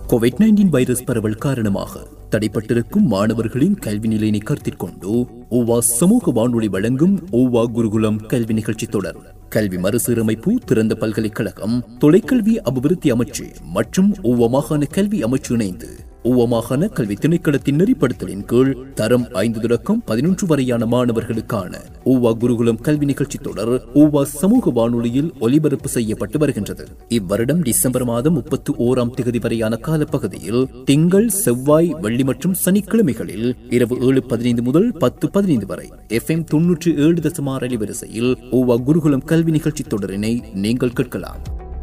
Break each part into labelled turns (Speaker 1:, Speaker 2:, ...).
Speaker 1: Covid nineteen virus பரவல் காரணமாக தடைப்பட்டிருக்கும் மாணவர்களின் கல்வி நிலையினை கருத்தில் கொண்டு ஓவா சமூக வானொலி வழங்கும் ஓவா குருகுலம் கல்வி நிகழ்ச்சி தொடர் கல்வி மறுசீரமைப்பு திறந்த பல்கலைக்கழகம் தொலைக்கல்வி அபிவிருத்தி அமைச்சு மற்றும் ஓவா மாகாண கல்வி அமைச்சு இணைந்து ஓவா மாகாண கல்வி திணைக்களத்தின் நெறிப்படுத்தலின் கீழ் தரம் ஐந்து தொடக்கம் பதினொன்று வரையான மாணவர்களுக்கான ஓவா குருகுலம் கல்வி நிகழ்ச்சி தொடர் ஓவா சமூக வானொலியில் ஒலிபரப்பு செய்யப்பட்டு வருகின்றது இவ்வருடம் டிசம்பர் மாதம் முப்பத்தி ஓராம் தேதி வரையான காலப்பகுதியில் திங்கள் செவ்வாய் வெள்ளி மற்றும் சனிக்கிழமைகளில் இரவு ஏழு பதினைந்து முதல் பத்து பதினைந்து வரை எஃப் எம் தொன்னூற்றி ஏழு தசமார் அலைவரிசையில் ஓவா குருகுலம் கல்வி நிகழ்ச்சி தொடரினை நீங்கள் கேட்கலாம்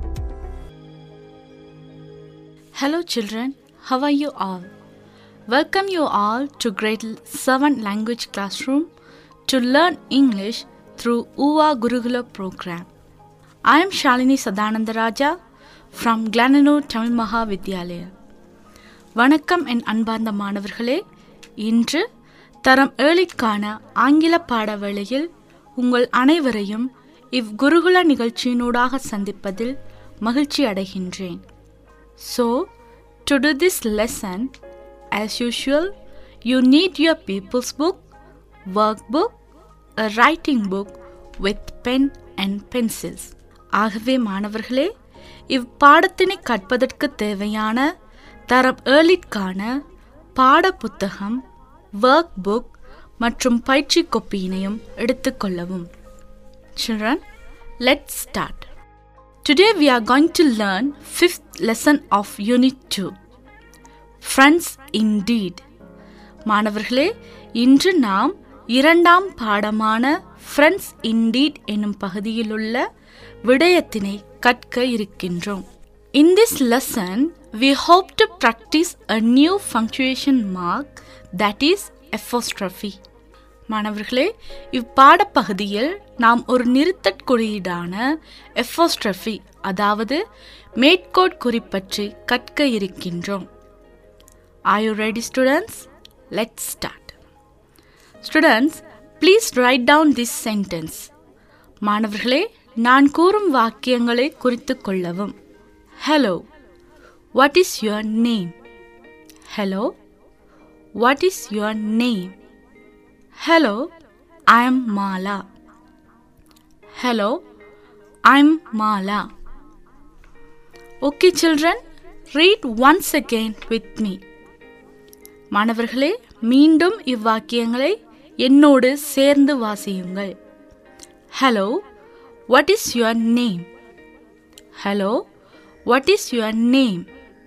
Speaker 2: Hello, children. How are you all? Welcome you all to grade 7 language classroom to learn English through UVA Gurukula program. I am Shalini Sadanandaraja from Glenanur Tamil Maha Vidyalaya. வணக்கம் என் அன்பார்ந்த மாணவர்களே இன்று தரம் ஏழிற்கான ஆங்கில பாட வேளையில் உங்கள் அனைவரையும் இவ்குருகுல நிகழ்ச்சியினூடாக சந்திப்பதில் மகிழ்ச்சி அடைகின்றேன் So, to do this lesson, as usual, you need your people's book, workbook, a writing book with pen and pencils. ஆகவே மாணவர்களே இவ்பாடத்தினை கற்பதற்கு தேவையான தரம் ஏழிற்கான பாட புத்தகம் ஒர்க் புக் மற்றும் பயிற்சி கொப்பியினையும் எடுத்துக்கொள்ளவும் Children, let's start. Today we are going to learn fifth lesson of Unit 2. Friends indeed. மாணவர்களே இன்று நாம் இரண்டாம் பாடமான ஃப்ரெண்ட்ஸ் இண்டீட் என்னும் பகுதியிலுள்ள விடயத்தினை கற்க இருக்கின்றோம் in this lesson we hope to practice a new punctuation mark that is apostrophe மாணவர்களே இப்பாடப்பகுதியில் நாம் ஒரு நிறுத்தற் குறியீடான எஃபோஸ்ட்ரஃபி அதாவது மேற்கோட் குறிப்பற்றி கற்க இருக்கின்றோம் are you ready students let start students please write down this sentence மாணவர்களே நான் கூறும் வாக்கியங்களை குறித்து கொள்ளவும் hello what is your name hello what is your name Hello, I am Mala. Hello, I'm Mala. Okay, children, read once again with me. மாணவர்களே மீண்டும் இவ்வாக்கியங்களை என்னோடு சேர்ந்து வாசியுங்கள் hello what is your name hello what is your name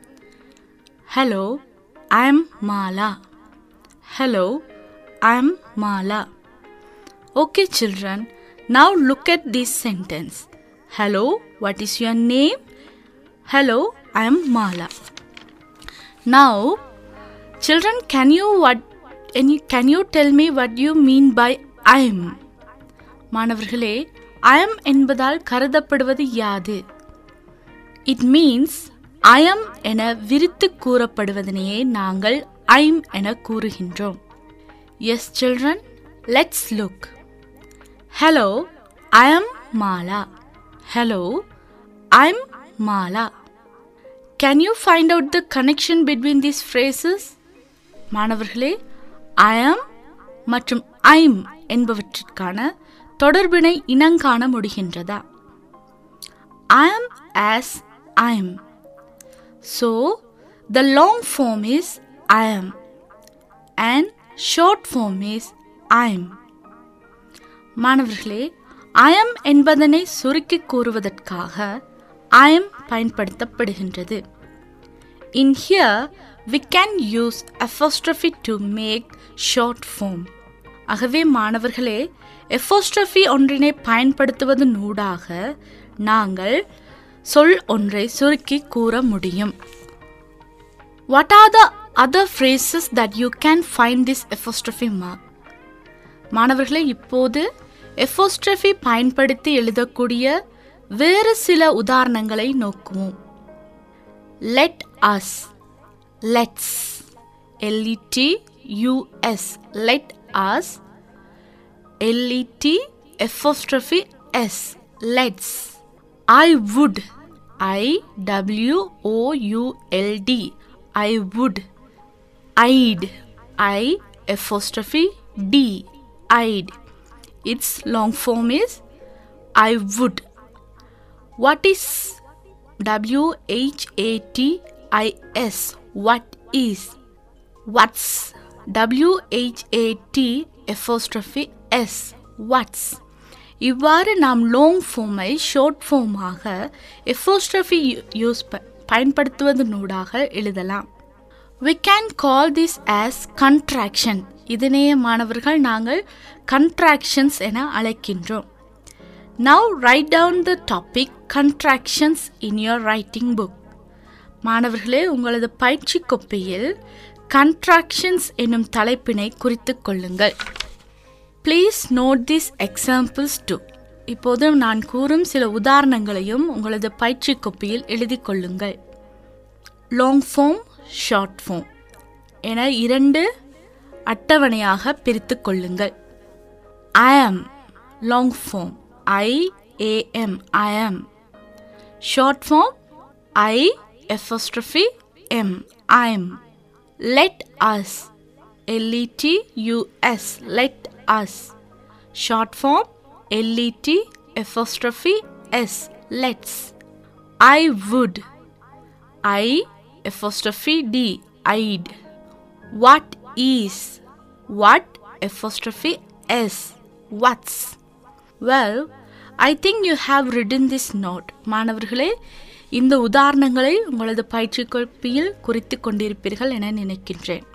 Speaker 2: hello I am Mala hello I am Mala. Okay, children, now look at this sentence. Hello, what is your name? Hello, I am Mala. Now, children, can you what can you, can you tell me what you mean by I am? மாணவர்களே I am என்பதால் கருதப்படுவது யாது it means I am என விரித்து கூறப்படுவதனையே நாங்கள் I'm என கூறுகின்றோம் Yes, children, let's look. Hello, I am Mala. Hello, I'm Mala. Can you find out the connection between these phrases? மாணவர்களே I am மற்றும் I'm என்பவற்றிற்கான தொடர்பினை இனங்காண முடிகின்றதா I am as I'm. So, the long form is I am and short form is I'm மாணவர்களே I am என்பதனை சுருக்கி கூறுவதற்காக ஐஎம் பயன்படுத்தப்படுகின்றது in here we can use apostrophe to make short form ஆகவே மாணவர்களே எஃபோஸ்ட்ரஃபி ஒன்றினை பயன்படுத்துவதன் ஊடாக நாங்கள் சொல் ஒன்றை சுருக்கி கூற முடியும் what are the other phrases that you can find this apostrophe mark மாணவர்களே இப்போது எஃபோஸ்ட்ரஃபி பயன்படுத்தி எழுதக்கூடிய வேறு சில உதாரணங்களை நோக்குவோம் let us let's L E T U S let us L E T apostrophe S let's I would I W O U L D I would I'd I apostrophe D I'd its long form is I would what is W H A T I S what is what's W H A T apostrophe S what's இவ்வாறு நாம் long ஃபார்மை short ஃபார்மாக apostrophe use பயன்படுத்துவதனூடாக எழுதலாம் we can call this as contraction இதனையே மாணவர்கள் நாங்கள் contractions என அழைக்கின்றோம் now write down the topic contractions in your writing book மாணவர்களே உங்களது பயிற்சி கொப்பையில் contractions என்னும் தலைப்பினை குறித்துக் கொள்ளுங்கள் please note this examples too இப்போது நான் கூறும் சில உதாரணங்களையும் உங்களது பயிற்சி கொப்பியில் எழுதி கொள்ளுங்கள் லாங் ஃபார்ம் ஷார்ட் ஃபார்ம் என இரண்டு அட்டவணையாக பிரித்து கொள்ளுங்கள் I am long form I A M I am short form I apostrophe M I'm let us L E T U S let us short form L E T apostrophe S let's I would I apostrophe D I'd. What is? What apostrophe S? What's? Well, I think you have written this note. மாணவர்களே இந்த உதாரணங்களை உங்களது பயிற்சி கோப்பியில் குறித்து கொண்டிருப்பீர்கள் என நினைக்கின்றேன்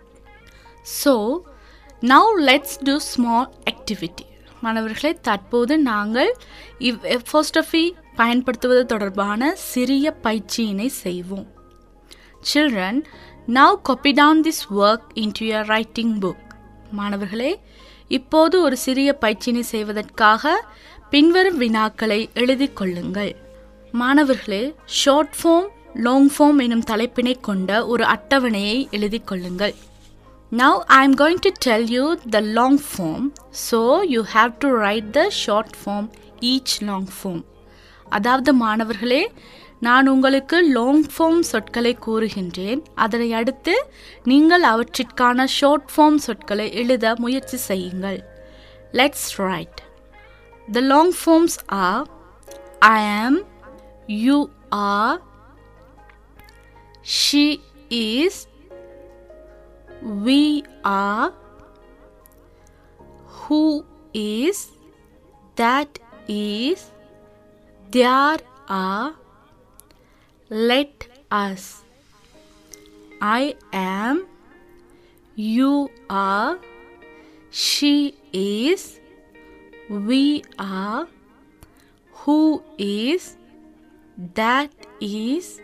Speaker 2: so now let's do small activity மாணவர்களே தற்போது நாங்கள் இவ் எஃபோஸ்டஃபி பயன்படுத்துவது தொடர்பான சிறிய பயிற்சியினை செய்வோம் Children, now copy down this work into your writing book. மாணவர்களே இப்போது ஒரு சிறிய பயிற்சியினை செய்வதற்காக பின்வரும் வினாக்களை எழுதிக் கொள்ளுங்கள் மாணவர்களே ஷார்ட் ஃபார்ம் லாங் ஃபார்ம் எனும் தலைப்பினை கொண்ட ஒரு அட்டவணையை எழுதிக் கொள்ளுங்கள் Now I am going to tell you the long form, so you have to write the short form each long form. அதாவது மாணவர்களே நான் உங்களுக்கு லாங் ஃபார்ம் சொற்களை கூறுகின்றேன் அதனை அடுத்து நீங்கள் அவற்றிற்கான ஷார்ட் ஃபார்ம் சொற்களை எழுத முயற்சி செய்யுங்கள் let's write the long forms are I am you are she is we are, who is, that is, there are, let us. I am, you are, she is, we are, who is, that is,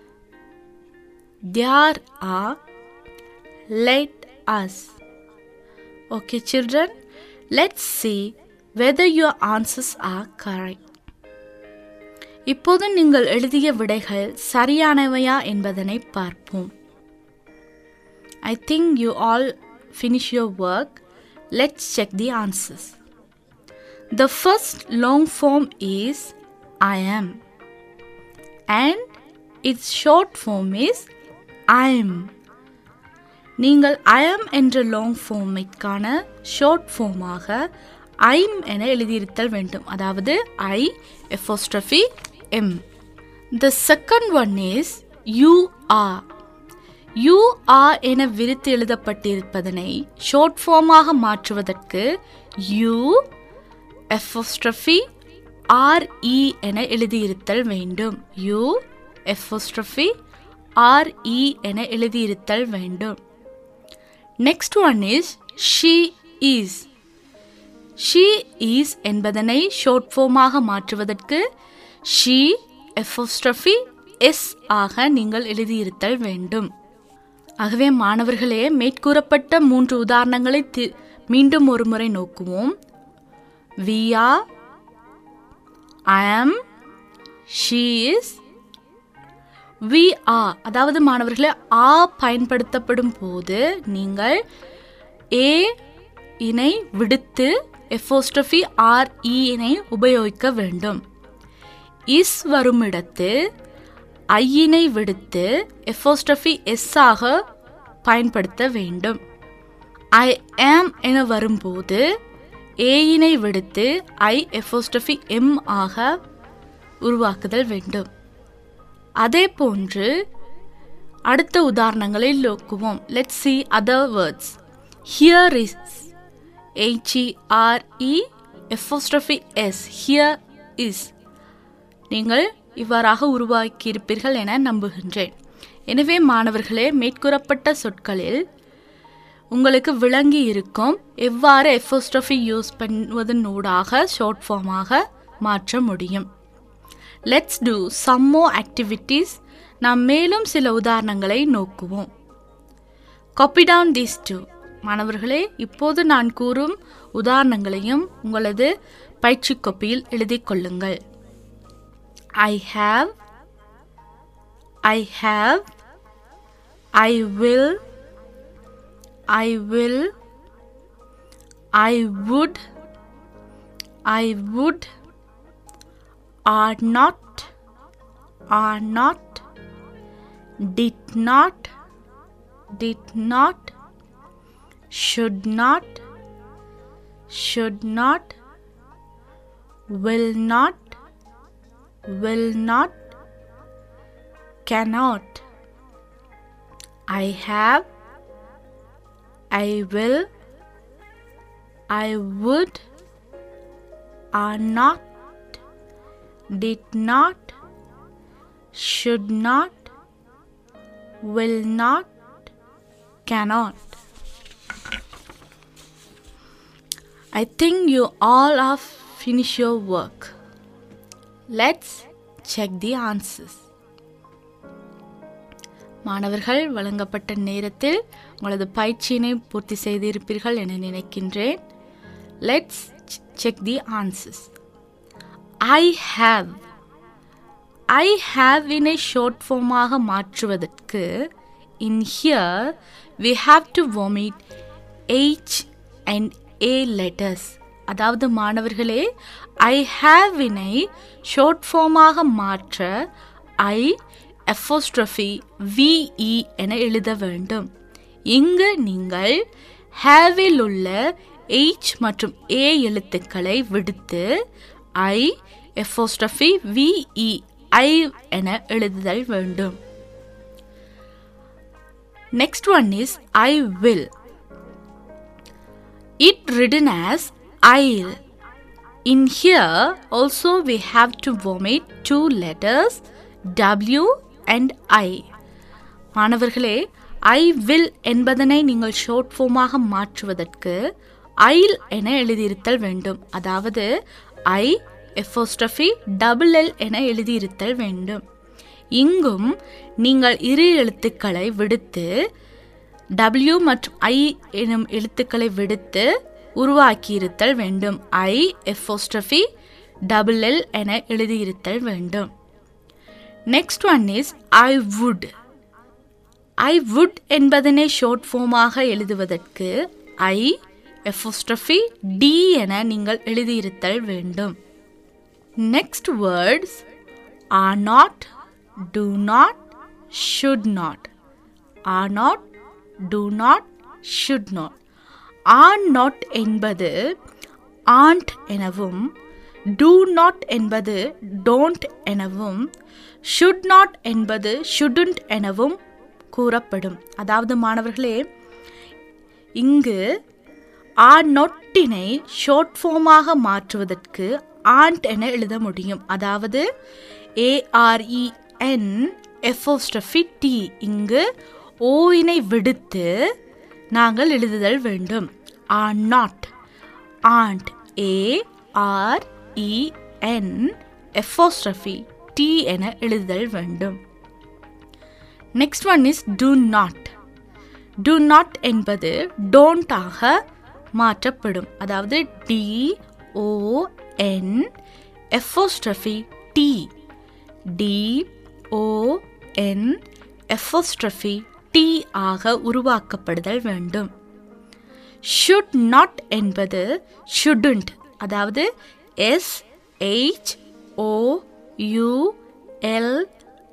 Speaker 2: there are, let us. Okay, children, let's see whether your answers are correct. இப்போது நீங்கள் எழுதிய விடைகள் சரியானவையா என்பதனை பார்ப்போம் I think you all finish your work let's check the answers the first long form is I am and its short form is I'm நீங்கள் I am என்ற long ஃபார்மிற்கான ஷார்ட் ஃபார்மாக ஐம் என எழுதியிருத்தல் வேண்டும் அதாவது I apostrophe M the second one is you are you are என விரித்து எழுதப்பட்டிருப்பதனை ஷார்ட் ஃபார்மாக மாற்றுவதற்கு யூ எஃபோஸ்ட்ரஃபி ஆர்இ என எழுதியிருத்தல் வேண்டும் யூ எஃபோஸ்ட்ரஃபி ஆர்இ என எழுதியிருத்தல் வேண்டும் next one is she is she is என்பதனை ஷார்ட் ஃபார்மாக மாற்றுவதற்கு ஷீ எஃபோஸ்ட்ரஃபி எஸ் ஆக நீங்கள் எழுதியிருத்தல் வேண்டும் ஆகவே மாணவர்களே மேற்கூறப்பட்ட மூன்று உதாரணங்களை தி- மீண்டும் ஒரு முறை நோக்குவோம் வி ஆர் ஐ ஆம் ஷீ இஸ் வி ஆ அதாவது மாணவர்களே ஆ பயன்படுத்தப்படும் போது நீங்கள் ஏ இனை விடுத்து எஃபோஸ்ட்ரஃபி ஆர் இ இனை உபயோகிக்க வேண்டும் இஸ் வருமிடத்து ஐயினை விடுத்து எஃபோஸ்டஃபி எஸ் ஆக பயன்படுத்த வேண்டும் ஐ ஆம் என வரும்போது ஏயினை விடுத்து ஐ எஃபோஸ்டஃபி எம் ஆக உருவாக்குதல் வேண்டும் அதே போன்று அடுத்த உதாரணங்களை நோக்குவோம் let see other words here is H E R E apostrophe S here is நீங்கள் இவ்வாறாக உருவாக்கியிருப்பீர்கள் என நம்புகின்றேன் எனவே மாணவர்களே மேற்கூறப்பட்ட சொற்களில் உங்களுக்கு விளங்கி இருக்கும் எவ்வாறு எஃபோஸ்டஃபி யூஸ் பண்ணுவதனூடாக ஷார்ட் ஃபார்மாக மாற்ற முடியும் let's do some more activities நாம் மேலும் சில உதாரணங்களை நோக்குவோம் காப்பி டவுன் தீஸ் டூ மாணவர்களே இப்போது நான் கூறும் உதாரணங்களையும் உங்களது பயிற்சி கோப்பியில் எழுதிக் கொள்ளுங்கள் I have I have I will I will, I would, I would, are not, are not, did not, did not, should not, should not, will not, will not, cannot. I have, I will, I would, are not, did not, should not, will not, cannot. I think you all have finished your work. Let's check the answers. மாணவர்கள் வழங்கப்பட்ட நேரத்தில் உங்களது பயிற்சியினை பூர்த்தி செய்திருப்பீர்கள் என நினைக்கின்றேன் let's check the answers I have I have இனை short ஃபார்மாக மாற்றுவதற்கு in here we have to omit H and A letters அதாவது மாணவர்களே ஐ ஹாவ் இனை ஷார்ட் ஃபார்மாக மாற்ற ஐ எஃபோஸ்ட்ரஃபி விஇ என எழுத வேண்டும் இங்கு நீங்கள் ஹேவில் உள்ள எச் மற்றும் ஏ எழுத்துக்களை விடுத்து ஐ எஃபோஸ்ட்ரஃபி விஇ ஐ என எழுதுதல் வேண்டும் next one is I will it written as I'll. In here also we have to vomit two letters W and I. மாணவர்களே ஐ வில் என்பதனை நீங்கள் ஷார்ட் ஃபார்மாக மாற்றுவதற்கு ஐல் என எழுதியிருத்தல் வேண்டும் அதாவது ஐ எஃபோஸ்டஃபி டபுள் எல் என எழுதியிருத்தல் வேண்டும் இங்கும் நீங்கள் இரு எழுத்துக்களை விடுத்து டபிள்யூ மற்றும் ஐ எனும் எழுத்துக்களை விடுத்து உருவாக்கியிருத்தல் வேண்டும் ஐ எஃபோஸ்டஃபி டபுள் எல் என எழுதியிருத்தல் வேண்டும் next one is I would I would என்பதனை ஷார்ட் ஃபார்மாக எழுதுவதற்கு ஐ எஃபோஸ்டஃபி டி என நீங்கள் எழுதியிருத்தல் வேண்டும் next words are not do not should not are not do not should not are not என்பது ஆண்ட் எனவும் டூ நாட் என்பது டோன்ட் எனவும் ஷுட் நாட் என்பது ஷுடுண்ட் எனவும் கூறப்படும் அதாவது மாணவர்களே இங்கு ஆர் நொட்டினை ஷார்ட் ஃபார்மாக மாற்றுவதற்கு ஆண்ட் என எழுத முடியும் அதாவது ஏஆர்இஎன் எஃப்ஓஸ்டஃபி டி இங்கு ஓயினை விடுத்து நாங்கள் எழுதுதல் வேண்டும் are not aren't A R E N apostrophe T என எழுதுதல் வேண்டும் next one is do not do not என்பது டோன்டாக மாற்றப்படும் அதாவது D O N apostrophe T D O N apostrophe T ஆக உருவாக்கப்படுதல் வேண்டும் ஷுட் நாட் என்பது ஷுடுண்ட் அதாவது S H O U L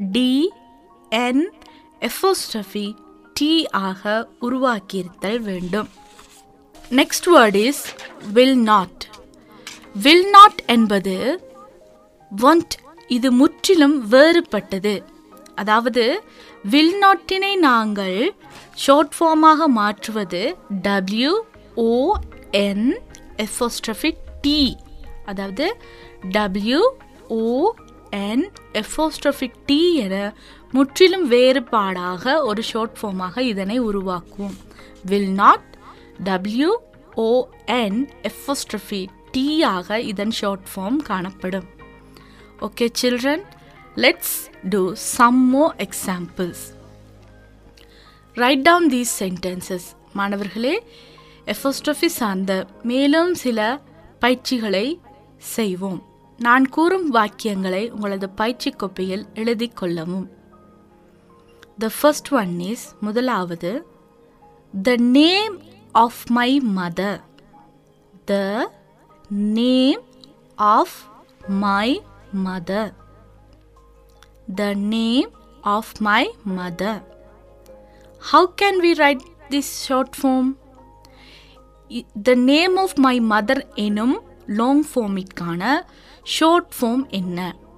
Speaker 2: D N apostrophe T ஆக உருவாக்கியிருத்தல் வேண்டும் next word is will not will not என்பது want இது முற்றிலும் வேறுபட்டது அதாவது வில் நாட்டினை நாங்கள் ஷார்ட் ஃபார்மாக மாற்றுவது W O N apostrophe T அதாவது W O N apostrophe T என முற்றிலும் வேறுபாடாக ஒரு ஷார்ட் ஃபார்மாக இதனை உருவாக்குவோம் will not W O N apostrophe T ஆக இதன் ஷார்ட் ஃபார்ம் காணப்படும் Okay, children, let's do some more examples. Write down these sentences. மாணவர்களே எஃபோஸ்டோஃபி சார்ந்த மேலும் சில பயிற்சிகளை செய்வோம் நான் கூறும் வாக்கியங்களை உங்களது பயிற்சி கோப்பையில் எழுதி கொள்ளவும் த ஃபர்ஸ்ட் ஒன் இஸ் முதலாவது the name of my mother the name of my mother. The name of my mother. How can we write this short form? I- The name of my mother எனும் long ஃபார்மிற்கான short form என்ன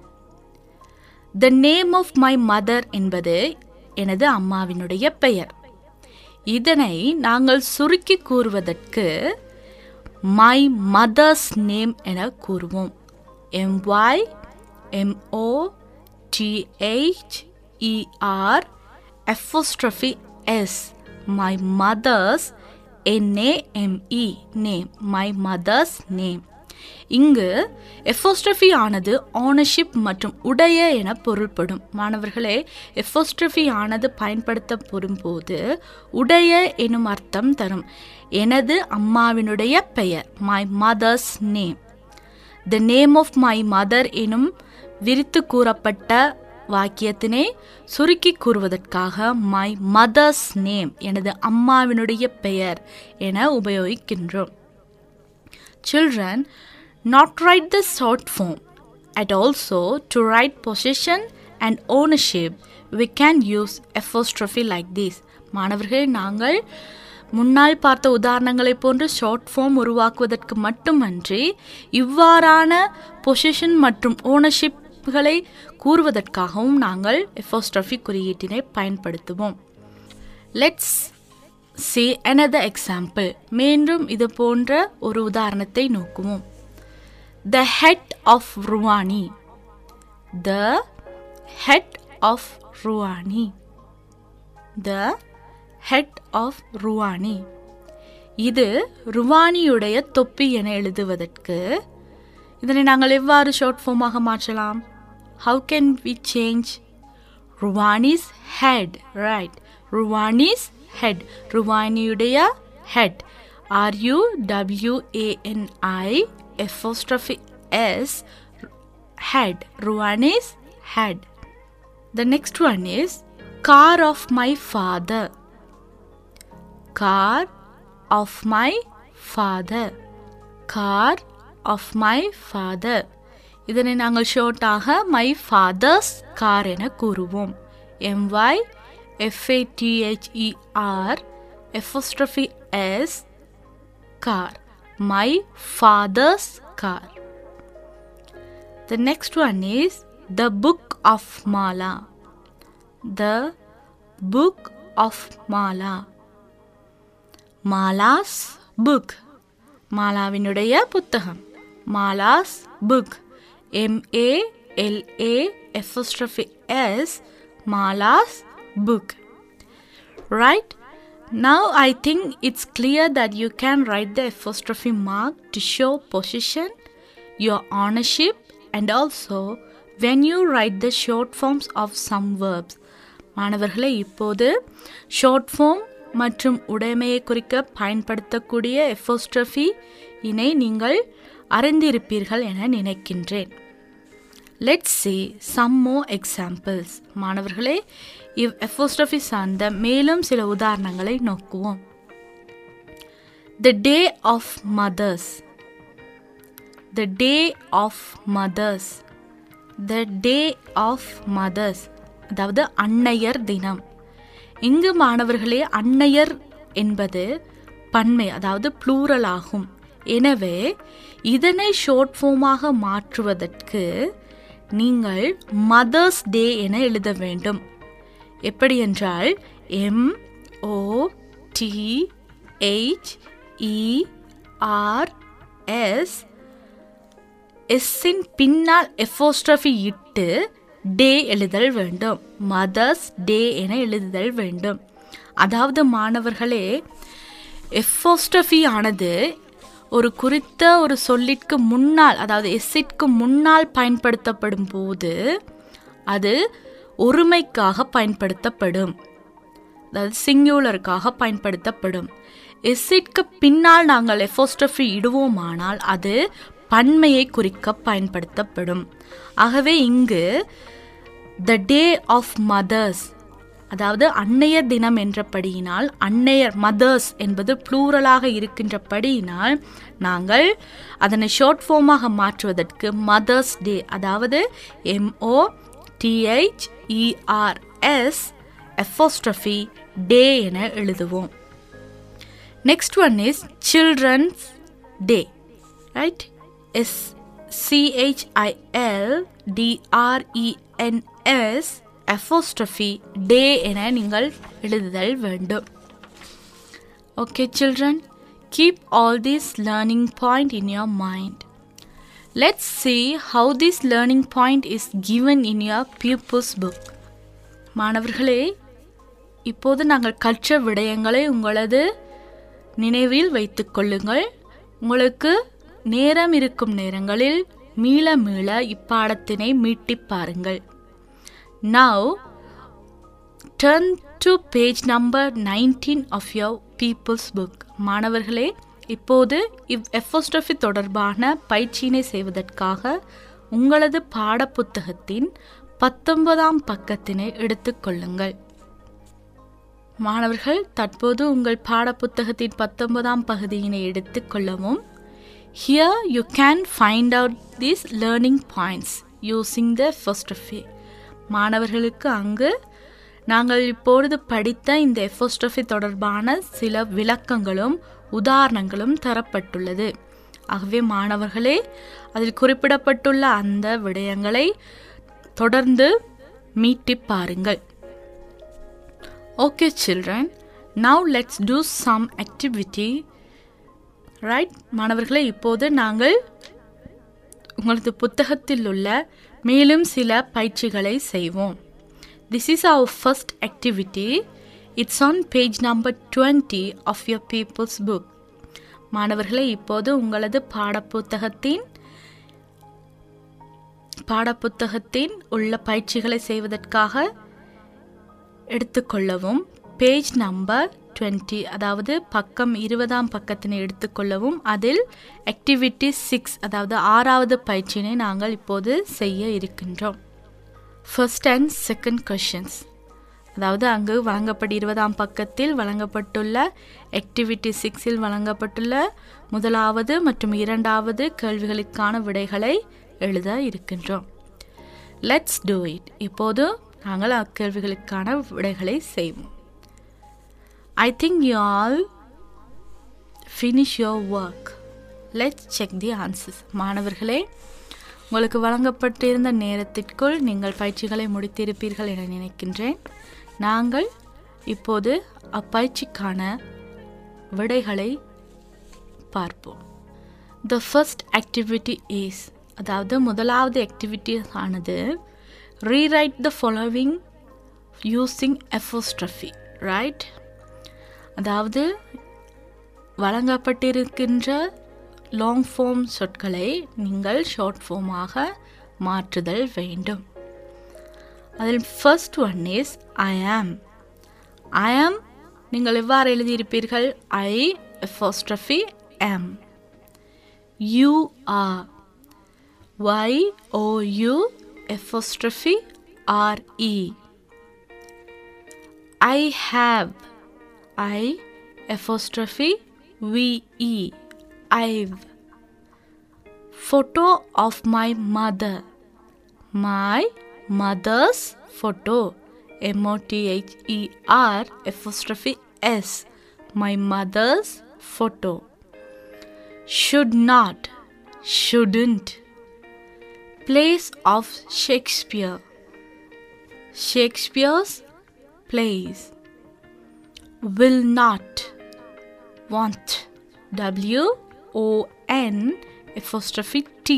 Speaker 2: the name of my mother என்பது எனது அம்மாவினுடைய பெயர் இதனை நாங்கள் சுருக்கி கூறுவதற்கு மை மதர்ஸ் நேம் என கூறுவோம் M Y M O T H E R apostrophe S my mother's N A M E name my mother's name இங்கு எஃபோஸ்ட்ரஃபி ஆனது ஓனர்ஷிப் மற்றும் உடைய என பொருள்படும் மாணவர்களே எஃபோஸ்ட்ரஃபி ஆனது பயன்படுத்தப்படும் போது உடைய எனும் அர்த்தம் தரும் எனது அம்மாவினுடைய பெயர் my mother's name the name of my mother எனும் விரித்து கூறப்பட்ட வாக்கியத்தினை சுருக்கி கூறுவதற்காக மை மதர்ஸ் நேம் எனது அம்மாவினுடைய பெயர் என உபயோகிக்கின்றோம் Children, not write the short form. And also, to write possession and ownership, we can use apostrophe like this. மாணவர்களே நாங்கள் முன்னால் பார்த்த உதாரணங்களைப் போன்று ஷார்ட் ஃபார்ம் உருவாக்குவதற்கு மட்டுமன்றி இவ்வாறான பொசிஷன் மற்றும் ஓனர்ஷிப்களை கூறுவதற்காகவும் நாங்கள் எஃபோஸ்ட்ரஃபி குறியீட்டினை பயன்படுத்துவோம் லெட்ஸ் சி another எக்ஸாம்பிள் மீண்டும் இது போன்ற ஒரு உதாரணத்தை நோக்குவோம் the head of Ruani the head of Ruani the head of Ruani இது ருவானியுடைய தொப்பி என எழுதுவதற்கு இதனை நாங்கள் எவ்வாறு ஷார்ட் ஃபார்மாக மாற்றலாம் how can we change Ruani's head right Ruani's head ருவானியுடைய head R U W A N I apostrophe S head. Ruani's head. The next one is car of my father. Car of my father. Car of my father. இதனை நாங்கள் ஷோர்ட்டாக my father's car என கூறுவோம் M Y F A T H E R apostrophe S car my father's car The next one is The Book of Mala. The Book of Mala. Mala's book மாலாவினுடைய புத்தகம் Mala's book M A L A apostrophe S Mala's book right now i think it's clear that you can write the apostrophe mark to show position your ownership and also when you write the short forms of some verbs மாணவர்களே இப்போது short form மற்றும் உடைமையை குறிக்க பயன்படுத்தக்கூடிய apostrophe இனை நீங்கள் அறிந்திருப்பீர்கள் என நினைக்கின்றேன் let's see some more examples மாணவர்களே இவ் எஃபோஸ்ட்ரஃபி சார்ந்த மேலும் சில உதாரணங்களை நோக்குவோம் the day of mothers the day of mothers the day of mothers அதாவது அன்னையர் தினம் இங்கு மாணவர்களே அன்னையர் என்பது பன்மை அதாவது ப்ளூரல் ஆகும் எனவே இதனை ஷார்ட் ஃபார்மாக மாற்றுவதற்கு நீங்கள் மதர்ஸ் டே என எழுத வேண்டும் எப்படி என்றால் M O T H E R S எஸ்ஸின் பின்னால் எஃபோஸ்ட்ரஃபி இட்டு டே எழுதல் வேண்டும் மதர்ஸ் டே என எழுதுதல் வேண்டும் அதாவது மாணவர்களே எஃபோஸ்ட்ரஃபி ஆனது ஒரு குறித்த ஒரு சொல்லிற்கு முன்னால் அதாவது எஸ்ஸிற்கு முன்னால் பயன்படுத்தப்படும் போது அது ஒருமைக்காக பயன்படுத்தப்படும் அதாவது சிங்குலருக்காக பயன்படுத்தப்படும் எஸ்ஸிற்கு பின்னால் நாங்கள் எஃபோஸ்ட்ரஃபி இடுவோமானால் அது பன்மையை குறிக்க பயன்படுத்தப்படும் ஆகவே இங்கு த டே ஆஃப் மதர்ஸ் அதாவது அன்னையர் தினம் என்றபடியினால் அன்னையர் மதர்ஸ் என்பது ப்ளூரலாக இருக்கின்றபடியினால் நாங்கள் அதனை ஷார்ட் ஃபார்மாக மாற்றுவதற்கு மதர்ஸ் டே அதாவது M O T H E R S apostrophe day என எழுதுவோம் next one is children's day right S C H I L D R E N S apostrophe day என நீங்கள் எழுதுதல் வேண்டும் okay children keep all these learning point in your mind let's see how this learning point is given in your pupils book மாணவர்களே இப்போது நாங்கள் கற்ற விடயங்களை உங்களது நினைவில் வைத்துக் கொள்ளுங்கள் உங்களுக்கு நேரம் இருக்கும் நேரங்களில் மீள மீள இப்பாடத்தினை மீட்டிப் பாருங்கள் Now, turn to page number 19 of your people's book. மாணவர்களே இப்போது இவ் எஃபோஸ்ட்ரஃபி தொடர்பான பயிற்சியினை செய்வதற்காக உங்களது பாடப்புத்தகத்தின் பத்தொன்பதாம் பக்கத்தினை எடுத்துக்கொள்ளுங்கள் மாணவர்கள் தற்போது உங்கள் பாடப்புத்தகத்தின் பத்தொன்பதாம் பகுதியினை எடுத்துக்கொள்ளவும் here you can find out these learning points using the apostrophe மாணவர்களுக்கு அங்கு நாங்கள் இப்பொழுது படித்த இந்த எஃபோஸ்ட்ரஃபி தொடர்பான சில விளக்கங்களும் உதாரணங்களும் தரப்பட்டுள்ளது ஆகவே மாணவர்களே அதில் குறிப்பிடப்பட்டுள்ள அந்த விடயங்களை தொடர்ந்து மீட்டி பாருங்கள் okay children now let's do some activity right மாணவர்களே இப்போது நாங்கள் உங்களது புத்தகத்தில் உள்ள மேலும் சில பயிற்சிகளை செய்வோம் this is our first activity it's on page number twenty of your pupil's book மாணவர்களே இப்போது உங்களது பாடப்புத்தகத்தின் பாடப்புத்தகத்தின் உள்ள பயிற்சிகளை செய்வதற்காக எடுத்துக்கொள்ளவும் பேஜ் நம்பர் டுவெண்ட்டி அதாவது பக்கம் இருபதாம் பக்கத்தினை எடுத்துக்கொள்ளவும் அதில் ஆக்டிவிட்டி சிக்ஸ் அதாவது ஆறாவது பயிற்சியினை நாங்கள் இப்போது செய்ய இருக்கின்றோம் ஃபர்ஸ்ட் அண்ட் செகண்ட் கொஷின்ஸ் அதாவது அங்கு வழங்கப்பட்ட இருபதாம் பக்கத்தில் வழங்கப்பட்டுள்ள ஆக்டிவிட்டி சிக்ஸில் வழங்கப்பட்டுள்ள முதலாவது மற்றும் இரண்டாவது கேள்விகளுக்கான விடைகளை எழுத இருக்கின்றோம் லெட்ஸ் டூ இட் இப்போது நாங்கள் அக்கேள்விகளுக்கான விடைகளை செய்வோம் I think you all finish your work let's check the answers மாணவர்களே உங்களுக்கு வழங்கப்பட்டிருந்த நேரத்திற்குள் நீங்கள் பயிற்சிகளை முடித்திருப்பீர்கள் என நினைக்கின்றேன் நாங்கள் இப்போது அப்பயிற்சிக்கான விடைகளை பார்ப்போம் த ஃபர்ஸ்ட் ஆக்டிவிட்டி இஸ் அதாவது முதலாவது ஆக்டிவிட்டி ஆனது rewrite the following using apostrophe right அதாவது வழங்கப்பட்டிருக்கின்ற லாங் ஃபார்ம் சொற்களை நீங்கள் ஷார்ட் ஃபார்மாக மாற்றுதல் வேண்டும் அதில் ஃபர்ஸ்ட் ஒன் இஸ் ஐ ஆம் ஐ ஆம் நீங்கள் எவ்வாறு எழுதியிருப்பீர்கள் I apostrophe M you are Y O U apostrophe R E I have I apostrophe V E I've photo of my mother my mother's photo m o t h e r apostrophe s my mother's photo should not shouldn't plays of shakespeare shakespeare's plays will not want w o n apostrophe t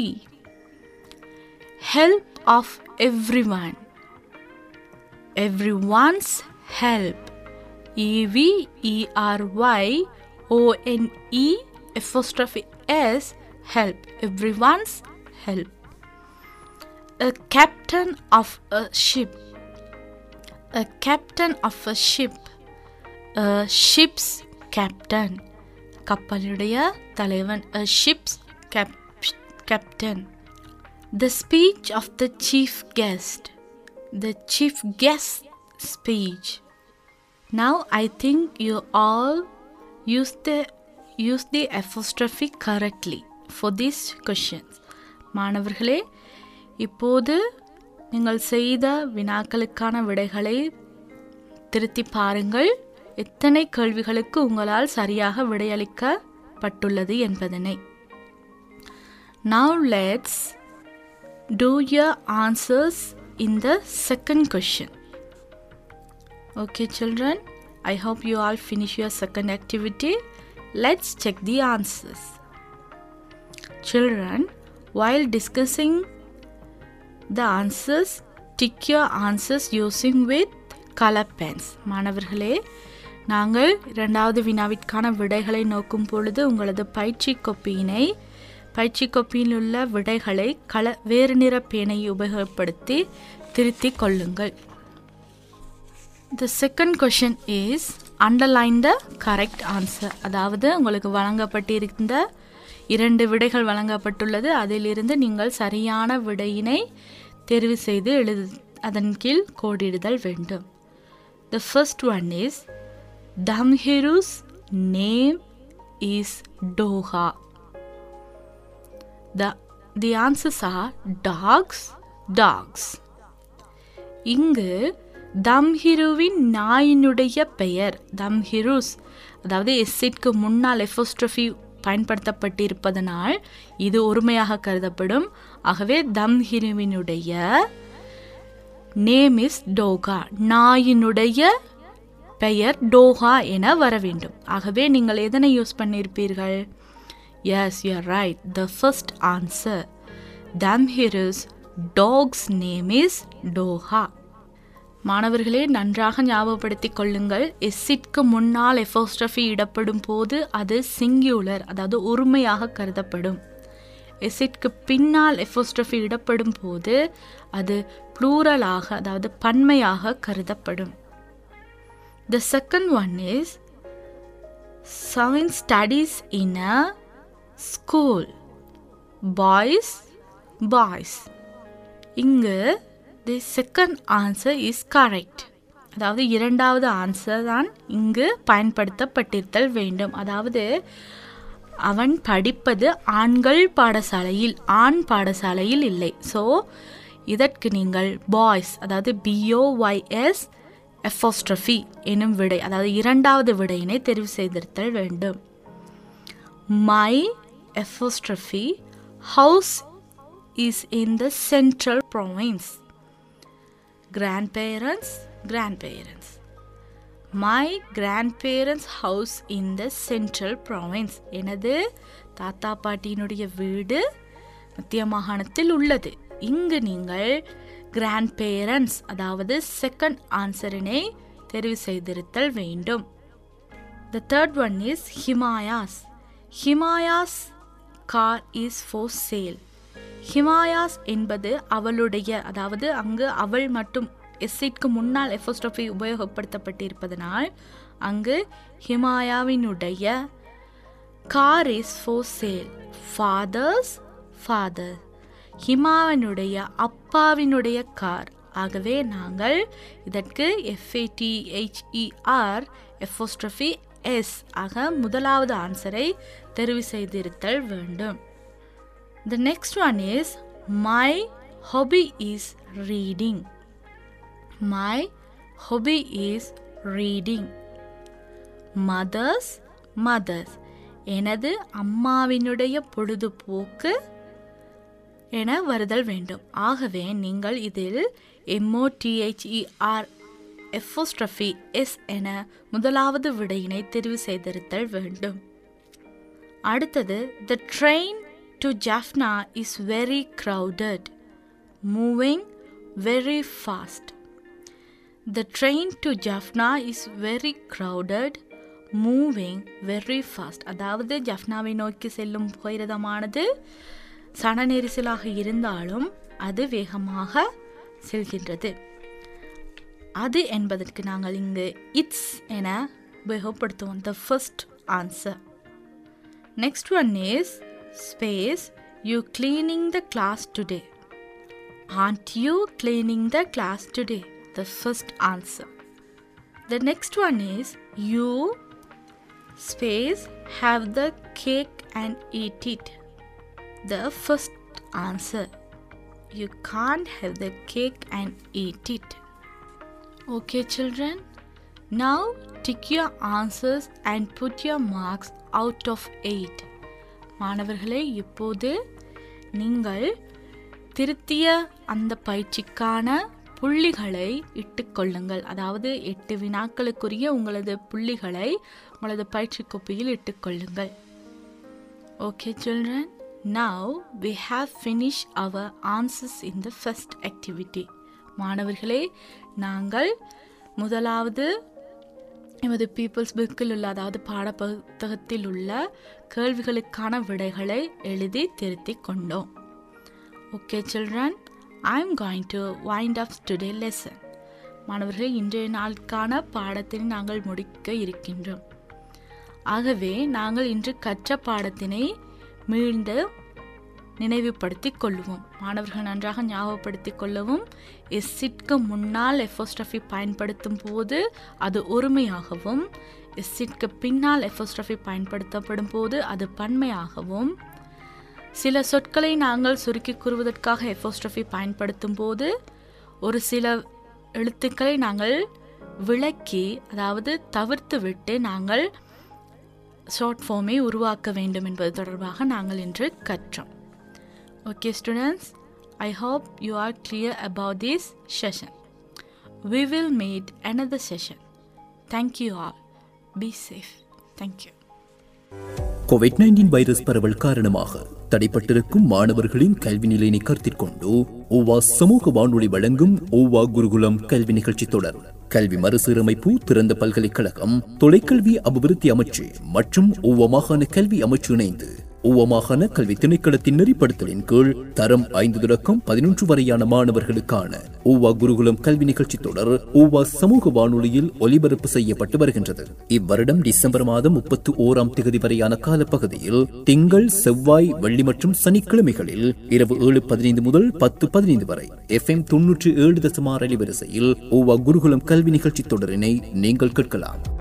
Speaker 2: help of everyone everyone's help e v e r y o n e apostrophe s help everyone's help a captain of a ship a captain of a ship a ship's captain கப்பலுடைய தலைவன் a ship's cap captain the speech of the chief guest the chief guest speech now i think you all use the use the apostrophe correctly for these questions மாணவர்களே இப்போது நீங்கள் செய்த வினாக்களுக்கான விடைகளை திருத்தி பாருங்கள் எத்தனை கேள்விகளுக்கு உங்களால் சரியாக விடையளிக்கப்பட்டுள்ளது என்பதனை Now let's do your answers in the second question. Okay, children, I hope you all finish your second activity. Let's check the answers. Children, while discussing the answers, tick your answers using with color pens. மாணவர்களே நாங்கள் இரண்டாவது வினாவிற்கான விடைகளை நோக்கும் பொழுது உங்களது பயிற்சி கொப்பியினை பயிற்சி கொப்பியில் உள்ள விடைகளை கள வேறு நிற பேனை உபயோகப்படுத்தி திருத்திக் கொள்ளுங்கள் the second question is underline the correct answer அதாவது உங்களுக்கு வழங்கப்பட்டிருந்த இரண்டு விடைகள் வழங்கப்பட்டுள்ளது அதிலிருந்து நீங்கள் சரியான விடையினை தெரிவு செய்து எழுது அதன் கீழ் கோடிடுதல் வேண்டும் the first one is Thamhiru's name is Doha The, the answers are dogs, dogs. இங்கு தம்ஹிருவின் நாயினுடைய பெயர் தம்ஹிருஸ் அதாவது எஸ்ஸிற்கு முன்னால் எஃபோஸ்ட்ரஃபி பயன்படுத்தப்பட்டிருப்பதனால் இது ஒருமையாக கருதப்படும் ஆகவே தம்ஹிருவினுடைய நேம் இஸ் டோகா நாயினுடைய பெயர் டோஹா என வர வேண்டும் ஆகவே நீங்கள் எதனை யூஸ் பண்ணியிருப்பீர்கள் Yes, you're right. The first answer. Damhir's dog's name is Doha. மாணவர்களே நன்றாக ஞாபகப்படுத்திக் கொள்ளுங்கள் எஸ்ஸிற்கு முன்னால் எஃபோஸ்ட்ரஃபி இடப்படும் போது அது சிங்கியுலர் அதாவது ஒருமையாக கருதப்படும் எஸ்ஸிற்கு பின்னால் எஃபோஸ்ட்ரஃபி இடப்படும் போது அது ப்ளூரலாக அதாவது பன்மையாக கருதப்படும் the second one is seven studies in a school boys boys இங்கு the second answer is correct அதாவது இரண்டாவது ஆன்சர் தான் இங்கு பயன்படுத்தப்பட்டிருத்தல் வேண்டும் அதாவது அவன் படிப்பது ஆண்கள் பாடசாலையில் ஆண் பாடசாலையில் இல்லை ஸோ இதற்கு நீங்கள் பாய்ஸ் அதாவது பிஓஒய்எஸ் எஃபோஸ்ட்ரஃபி எனும் விடை அதாவது இரண்டாவது விடையினை தெரிவு செய்திருத்தல் வேண்டும் my apostrophe house is in the central province grandparents grandparents my grandparents house in the central province எனது தாத்தா பாட்டியினுடைய வீடு மத்திய மாகாணத்தில் உள்ளது இங்கு நீங்கள் கிராண்ட் பேரண்ட்ஸ் அதாவது செகண்ட் ஆன்சரினை தெரிவு செய்திருத்தல் வேண்டும் the third one is Himaya's Himaya's car is for sale Himaya's என்பது அவளுடைய அதாவது அங்கு அவள் மட்டும் எஸ்ஸிற்கு முன்னால் எஃபோஸ்ட்ரஃபி உபயோகப்படுத்தப்பட்டிருப்பதனால் அங்கு ஹிமாயாவினுடைய car is for sale father's father ஹிமாவினுடைய அப்பாவினுடைய கார் ஆகவே நாங்கள் இதற்கு எஃப்ஏடிஹெச்இஆர் எஃபோஸ்ட்ரஃபி எஸ் ஆக முதலாவது ஆன்சரை தெரிவு செய்திருத்தல் வேண்டும் The next one is My hobby is reading. My hobby is reading mother's mother's எனது அம்மாவினுடைய பொழுதுபோக்கு என வருதல் வேண்டும் ஆகவே நீங்கள் இதில் எம்ஓடிஹெச்இஆர் எஃபோஸ்ட்ரஃபி எஸ் என முதலாவது விடையினை தெரிவு செய்திருத்தல் வேண்டும் அடுத்தது the train to Jaffna is very crowded moving very fast The train to Jaffna is very crowded, moving very fast. அதாவது ஜஃப்னாவை நோக்கி செல்லும் புகையிரதமானது சன நெரிசலாக இருந்தாலும் அது வேகமாக செல்கின்றது அது என்பதற்கு நாங்கள் இங்கு இட்ஸ் என உபயோகப்படுத்துவோம் the first answer next one is space you cleaning the class today Aren't you cleaning the class today? The first answer. The next one is you space have the cake and eat it. The first answer. You can't have the cake and eat it. Okay, children. Now tick your answers and put your marks out of 8. மாணவர்களே இப்போது நீங்கள் திருத்திய அந்த பயிற்சிக்கான புள்ளிகளை இட்டுக்கொள்ளுங்கள் அதாவது எட்டு வினாக்களுக்குரிய உங்களது புள்ளிகளை உங்களது பயிற்சி கோப்பையில் இட்டுக்கொள்ளுங்கள் okay children now we have finish our answers in the first activity மாணவர்களே நாங்கள் முதலாவது எமது பீப்புள்ஸ் புக்கில் உள்ள அதாவது பாடப்புத்தகத்தில் உள்ள கேள்விகளுக்கான விடைகளை எழுதி திருத்தி கொண்டோம் okay children I'm going to wind up today lesson மாணவர்களே இன்றைய நாளுக்கான பாடத்தினை நாங்கள் முடிக்க இருக்கின்றோம் ஆகவே நாங்கள் இன்று கற்ற பாடத்தினை மீண்டு நினைவுபடுத்திக் கொள்வோம் மாணவர்கள் நன்றாக ஞாபகப்படுத்திக் கொள்ளவும் எஸ்ஸிற்கு முன்னால் எஃபோஸ்ட்ரஃபி பயன்படுத்தும் போது அது ஒருமையாகவும் எஸ்ஸிற்கு பின்னால் எஃபோஸ்ட்ரஃபி பயன்படுத்தப்படும் போது அது பன்மையாகவும் சில சொற்களை நாங்கள் சுருக்கி கூறுவதற்காக எஃபோஸ்ட்ரஃபி பயன்படுத்தும் போது ஒரு சில எழுத்துக்களை நாங்கள் விளக்கி அதாவது தவிர்த்து விட்டு நாங்கள் ஷார்ட் ஃபார்மை உருவாக்க வேண்டும் என்பது தொடர்பாக நாங்கள் இன்று கற்றோம் okay students I hope you are clear about this session we will meet another session thank you all be safe thank you
Speaker 1: COVID nineteen virus பரவல் காரணமாக தடைப்பட்டிருக்கும் மாணவர்களின் கல்வி நிலையினை கருத்தில் கொண்டு ஓவா சமூக வானொலி வழங்கும் ஓவா குருகுலம் கல்வி நிகழ்ச்சி தொடர் கல்வி மறுசீரமைப்பு திறந்த பல்கலைக்கழகம் தொலைக்கல்வி அபிவிருத்தி அமைச்சு மற்றும் ஓவா மாகாண கல்வி அமைச்சு இணைந்து ஓவா மாகாண கல்வி திணைக்களத்தின் நெறிப்படுத்தலின் கீழ் தரம் ஐந்து தொடக்கம் பதினொன்று வரையான மாணவர்களுக்கான ஓவா குருகுலம் கல்வி நிகழ்ச்சி தொடர் ஓவா சமூக வானொலியில் ஒலிபரப்பு செய்யப்பட்டு வருகின்றது இவ்வருடம் டிசம்பர் மாதம் முப்பத்தி ஓராம் தேதி வரையான காலப்பகுதியில் திங்கள் செவ்வாய் வெள்ளி மற்றும் சனிக்கிழமைகளில் இரவு ஏழு பதினைந்து முதல் பத்து பதினைந்து வரை எஃப்எம் தொன்னூற்றி ஏழு தசமார் அலைவரிசையில் ஓவா குருகுலம் கல்வி நிகழ்ச்சி தொடரினை நீங்கள் கேட்கலாம்